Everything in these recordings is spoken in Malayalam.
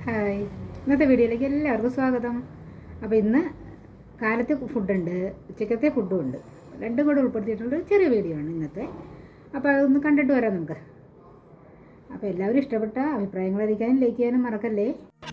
ഹായ് ഇന്നത്തെ വീഡിയോയിലേക്ക് എല്ലാവർക്കും സ്വാഗതം അപ്പോൾ ഇന്ന് കാലത്തെ ഫുഡുണ്ട് ഉച്ചക്കത്തെ ഫുഡും ഉണ്ട് രണ്ടും കൂടെ ഉൾപ്പെടുത്തിയിട്ടുള്ള ഒരു ചെറിയ വീഡിയോ ആണ് ഇന്നത്തെ അപ്പോൾ അതൊന്ന് കണ്ടിട്ട് വരാം നമുക്ക് അപ്പോൾ എല്ലാവരും ഇഷ്ടപ്പെട്ട അഭിപ്രായങ്ങൾ അറിയിക്കാനും ലൈക്ക് ചെയ്യാനും മറക്കല്ലേ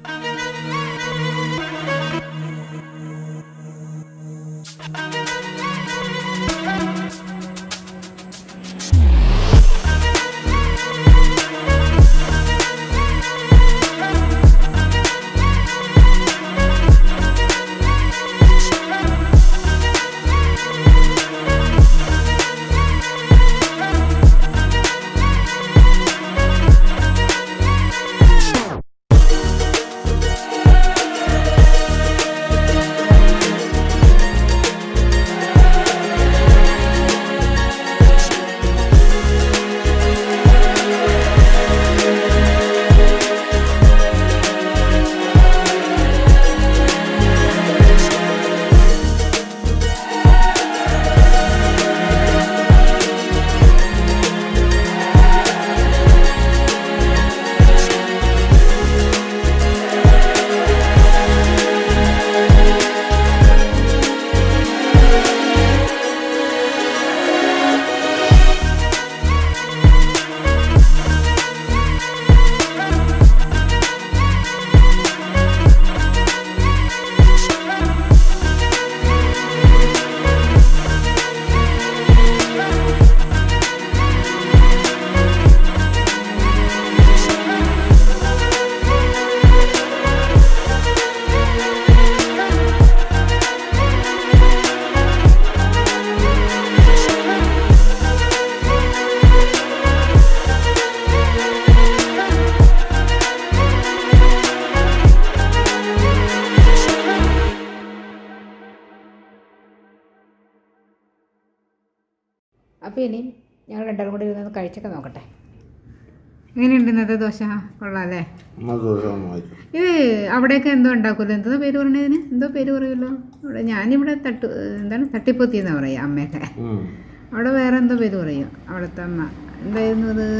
അപ്പോൾ ഇനി ഞങ്ങൾ രണ്ടാളും കൂടി ഇരുന്ന് കഴിച്ചൊക്കെ നോക്കട്ടെ എങ്ങനെയുണ്ട് ഇന്നത്തെ ദോശ കൊള്ളാം അല്ലേ മധുരമായിട്ട് ഇത് അവിടെയൊക്കെ എന്തോ ഉണ്ടാക്കുമല്ലോ എന്തോ പേര് പറഞ്ഞതിന് എന്തോ പേര് പറയുമല്ലോ അവിടെ ഞാനിവിടെ തട്ട് എന്താണ് തട്ടിപ്പൊത്തി എന്നാ പറയുക അമ്മയൊക്കെ അവിടെ വേറെ എന്തോ പേര് പറയും അവിടുത്തെ അമ്മ എന്തായിരുന്നു അത്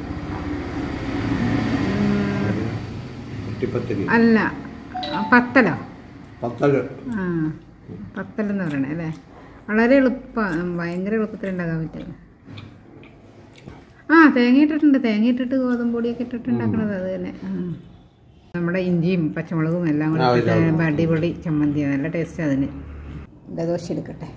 ഉം, കുട്ടിപ്പത്തിരി അല്ല ആ, പത്തലോ പത്തല് ആ പത്തലെന്ന് പറയണേ അല്ലേ വളരെ എളുപ്പം ഭയങ്കര എളുപ്പത്തിൽ ഉണ്ടാക്കാൻ പറ്റും ആ തേങ്ങ ഇട്ടിട്ടുണ്ട് തേങ്ങ ഇട്ടിട്ട് ഗോതമ്പ് പൊടിയൊക്കെ ഇട്ടിട്ട് ഉണ്ടാക്കണത് അത് തന്നെ ഉം. നമ്മുടെ ഇഞ്ചിയും പച്ചമുളകും എല്ലാം കൂടി ആ, ഇട്ടിട്ട് എല്ലാം കൂടി. അടിപൊളി ചമ്മന്തി നല്ല ടേസ്റ്റ് അതിന് ഇതാ ദോശ എടുക്കട്ടെ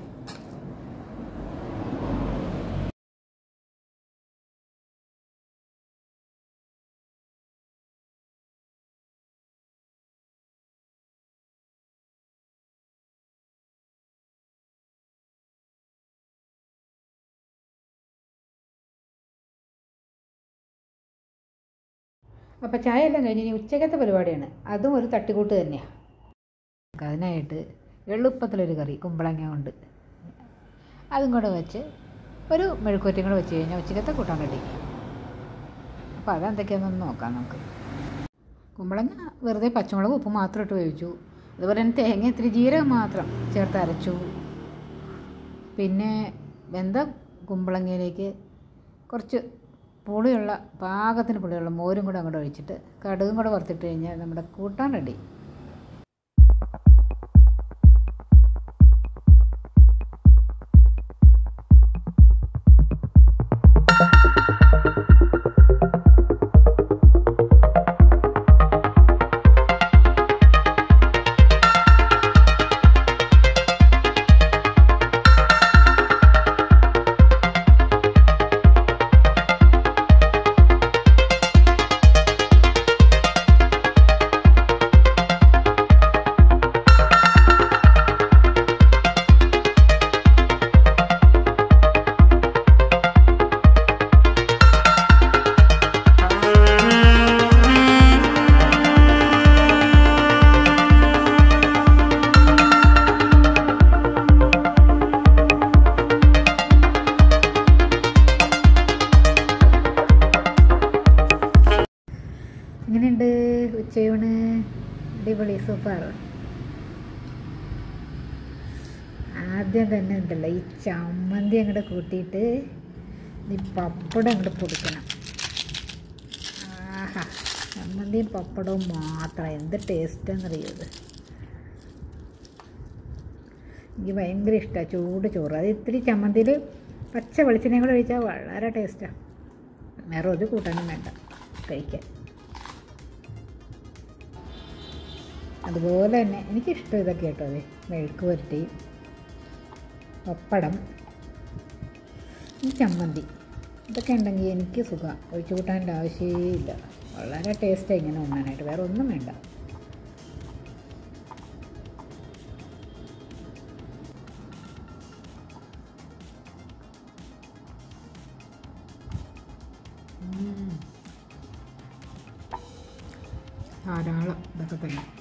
അപ്പോൾ ചായ എല്ലാം കഴിഞ്ഞ് ഇനി ഉച്ചക്കത്തെ പരിപാടിയാണ് അതും ഒരു തട്ടിക്കൂട്ട് തന്നെയാണ് അതിനായിട്ട് എളുപ്പത്തിലൊരു കറി കുമ്പളങ്ങ കൊണ്ട് അതും കൂടെ വെച്ച് ഒരു മെഴുക്കുവറ്റയും കൂടെ വെച്ച് കഴിഞ്ഞാൽ ഉച്ചക്കത്തെ കൂട്ടാൻ റെഡി അപ്പോൾ അതെന്തൊക്കെയാണെന്നൊന്ന് നോക്കാം നമുക്ക് കുമ്പളങ്ങ വെറുതെ പച്ചമുളക് ഉപ്പ് മാത്രം ഇട്ട് വേവിച്ചു അതുപോലെ തന്നെ തേങ്ങ ഇത്തിരി ജീരകം മാത്രം ചേർത്ത് അരച്ചു പിന്നെ വെന്ത കുമ്പളങ്ങയിലേക്ക് കുറച്ച് പുളിയുള്ള പാകത്തിന് പുളിയുള്ള മോരും കൂടെ അങ്ങോട്ട് ഒഴിച്ചിട്ട് കടുകും കൂടെ വറുത്തിട്ട് കഴിഞ്ഞാൽ നമ്മുടെ കൂട്ടാൻ റെഡി എങ്ങനെയുണ്ട് ഉച്ചയൂണ് അടിപൊളി സൂപ്പർ ആദ്യം തന്നെ ഉണ്ടല്ലോ ഈ ചമ്മന്തി അങ്ങോട്ട് കൂട്ടിയിട്ട് ഈ പപ്പടം അങ്ങോട്ട് പൊടിക്കണം ആഹാ ചമ്മന്തിയും പപ്പടവും മാത്രം എന്ത് ടേസ്റ്റാണെന്നറിയോ ഇത് എനിക്ക് ഭയങ്കര ഇഷ്ടമാണ് ചൂട് ചോറ് അത് ഇത്തിരി ചമ്മന്തിയിൽ പച്ച വെളിച്ചെണ്ണയും കൂടെ ഒഴിച്ചാൽ വളരെ ടേസ്റ്റാണ് വേറെ ഒരു കൂട്ടാനും വേണ്ട കഴിക്കാൻ അതുപോലെ തന്നെ എനിക്കിഷ്ടം ഇതൊക്കെ കേട്ടോ അതെ മെഴുക്ക് പുരട്ടി പപ്പടം ഈ ചമ്മന്തി ഇതൊക്കെ ഉണ്ടെങ്കിൽ എനിക്ക് സുഖം ഒഴിച്ചു കൂട്ടാൻ്റെ ആവശ്യമേ ഇല്ല വളരെ ടേസ്റ്റാണ് ഇങ്ങനെ ഉണ്ണാനായിട്ട് വേറെ ഒന്നും വേണ്ട ഉം. ധാരാളം ഇതൊക്കെ തന്നെ